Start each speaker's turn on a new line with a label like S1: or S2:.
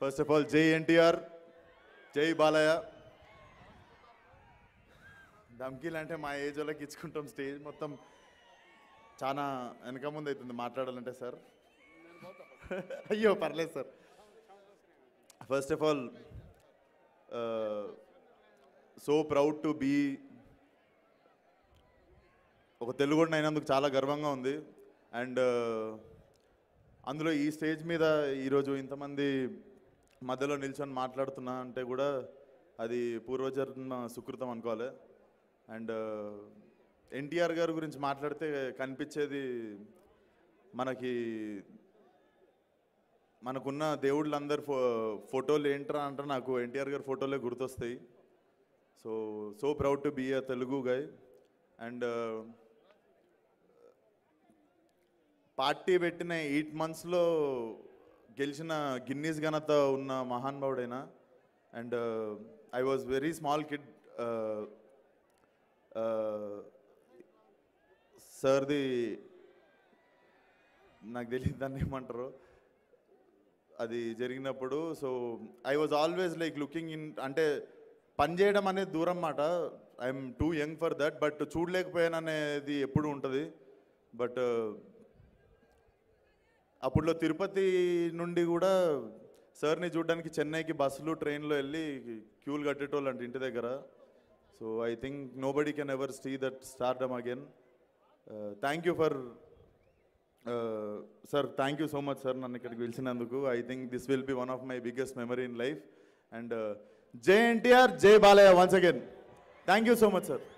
S1: first of all జై ఎన్టీఆర్ జై బాలయ్య ధమ్కీలు అంటే మా ఏజ్ వాళ్ళకి ఇచ్చుకుంటాం స్టేజ్ మొత్తం చాలా వెనక ముందు అవుతుంది మాట్లాడాలంటే సార్ అయ్యో పర్లేదు sir first of all so proud to be ఒక తెలుగుడిని అయినందుకు చాలా గర్వంగా ఉంది అండ్ అందులో ఈ స్టేజ్ మీద ఈరోజు ఇంతమంది మధ్యలో నిల్చొని మాట్లాడుతున్నా అంటే కూడా అది పూర్వజన్మ సుకృతం అనుకోవాలి అండ్ ఎన్టీఆర్ గారి గురించి మాట్లాడితే కనిపించేది మనకి మనకున్న దేవుళ్ళందరి ఫో ఫోటోలు ఏంట్రా అంటే నాకు ఎన్టీఆర్ గారి ఫోటోలే గుర్తొస్తాయి so so proud to be a Telugu guy and party పెట్టిన ఎయిట్ మంత్స్లో గెలిచిన గిన్నీస్ ఘనత ఉన్న మహానుభావుడైనా and I was very small kid సార్ది నాకు తెలియదు దాన్ని ఏమంటారు అది జరిగినప్పుడు so I was always like looking in అంటే పని చేయడం అనేది దూరం మాట I'm too young for that but చూడలేకపోయాను అనేది ఎప్పుడు ఉంటుంది బట్ అప్పుడులో తిరుపతి నుండి కూడా సార్ని చూడడానికి చెన్నైకి బస్సులు ట్రైన్లో వెళ్ళి క్యూలు కట్టేటోళ్ళు అంటే ఇంటి దగ్గర so I think nobody can ever see that stardom again thank you for sir thank you so much sir నన్ను ఇక్కడికి పిలిచినందుకు I think this will be one of my biggest memory in life and జై ఎన్టీఆర్ జై Balayya once again thank you so much sir